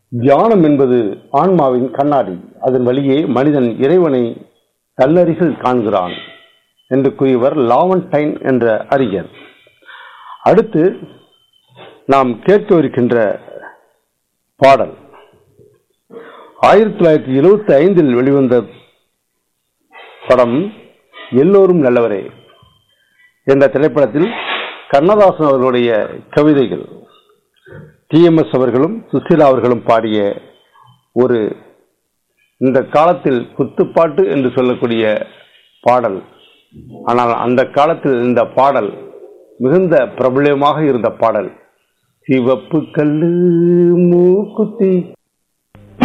தியானம் என்பது ஆன்மாவின் கண்ணாடி அதன் வழியே மனிதன் இறைவனை கல்லறிகள் காண்கிறான் என்று கூறியவர் லாவன்டைன் என்ற அறிஞர் அடுத்து நாம் கேட்கவிருக்கின்ற பாடல் ஆயிரத்தி தொள்ளாயிரத்தி எழுபத்தி ஐந்தில் வெளிவந்த படம் எல்லோரும் நல்லவரே என்ற திரைப்படத்தில் கண்ணதாசன் அவர்களுடைய கவிதைகள் டிஎம்எஸ் அவர்களும் சுசீலா அவர்களும் பாடிய ஒரு இந்த காலத்தில் குத்துப்பாட்டு என்று சொல்லக்கூடிய பாடல் ஆனால் அந்த காலத்தில் இந்த பாடல் மிகுந்த பிரபலமாக இருந்த பாடல் சிவப்பு கல்லு மூக்குத்தி